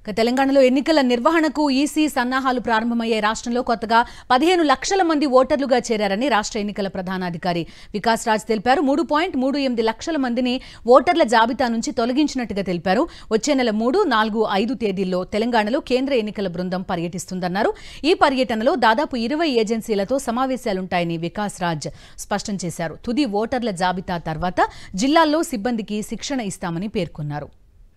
ఇక తెలంగాణలో ఎన్నికల నిర్వహణకు ఈసీ సన్నాహాలు ప్రారంభమయ్యే రాష్ట్రంలో కొత్తగా పదిహేను లక్షల మంది ఓటర్లుగా చేరారని రాష్ట్ర ఎన్నికల ప్రధానాధికారి వికాస్ రాజ్ తెలిపారు మూడు పాయింట్ మూడు ఎనిమిది లక్షల మందిని ఓటర్ల జాబితా నుంచి తొలగించినట్టుగా తెలిపారు వచ్చే నెల మూడు నాలుగు ఐదు తేదీల్లో తెలంగాణలో కేంద్ర ఎన్నికల బృందం పర్యటిస్తుందన్నారు ఈ పర్యటనలో దాదాపు ఇరవై ఏజెన్సీలతో సమావేశాలుంటాయని వికాస్ రాజ్ స్పష్టం చేశారు తుది ఓటర్ల జాబితా తర్వాత జిల్లాల్లో సిబ్బందికి శిక్షణ ఇస్తామని పేర్కొన్నారు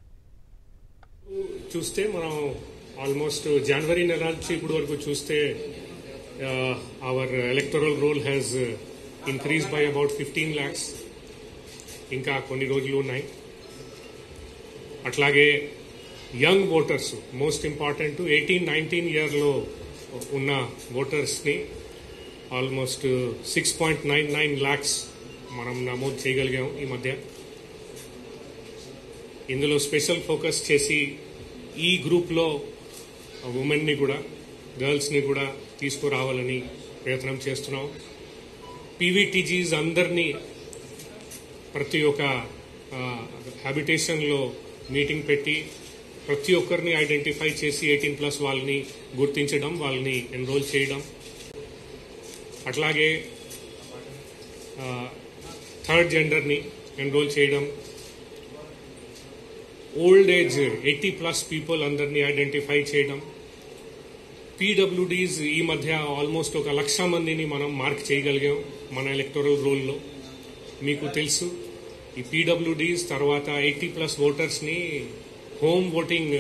చూస్తే మనం ఆల్మోస్ట్ జనవరి నెల నుంచి ఇప్పటి వరకు చూస్తే our electoral roll has increase by about fifteen lakhs ఇంకా కొన్ని రోజులు ఉన్నాయి అట్లాగే young voters most important eighteen nineteen ఇయర్లో ఉన్న ఓటర్స్ని almost six point nine nine lakhs మనం నమోదు చేయగలిగాం ఈ మధ్య ఇందులో స్పెషల్ ఫోకస్ చేసి ఈ గ్రూప్లో ఉమెన్ని కూడా గర్ల్స్ని కూడా తీసుకురావాలని ప్రయత్నం చేస్తున్నాం పీవీటీజీస్ అందరినీ ప్రతి ఒక్క హ్యాబిటేషన్లో మీటింగ్ పెట్టి ప్రతి ఒక్కరిని ఐడెంటిఫై చేసి ఎయిటీన్ ప్లస్ వాళ్ళని గుర్తించడం వాళ్ళని ఎన్రోల్ చేయడం అట్లాగే థర్డ్ జెండర్ని ఎన్రోల్ చేయడం old age eighty plus people అందరినీ ఐడెంటిఫై చేయడం పీడబ్ల్యూడీస్ ఈ మధ్య ఆల్మోస్ట్ ఒక లక్ష మందిని మనం మార్క్ చేయగలిగాం మన ఎలక్టోరల్ రోల్లో మీకు తెలుసు ఈ పీడబ్ల్యూడీస్ తర్వాత ఎయిటీ ప్లస్ ఓటర్స్ని హోమ్ ఓటింగ్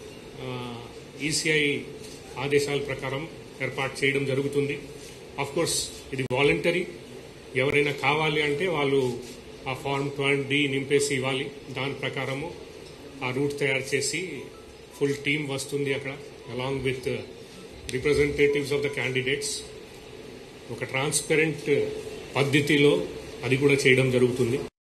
ఈసీఐ ఆదేశాల ప్రకారం ఏర్పాటు చేయడం జరుగుతుంది కోర్స్ ఇది వాలంటరీ ఎవరైనా కావాలి అంటే వాళ్ళు ఆ ఫార్మ్ ట్వెల్వ్ డి నింపేసి ఇవ్వాలి దాని ప్రకారము ఆ రూట్ తయారు చేసి ఫుల్ టీమ్ వస్తుంది అక్కడ along with representatives of the candidates ఒక ట్రాన్స్పరెంట్ పద్ధతిలో అది కూడా చేయడం జరుగుతుంది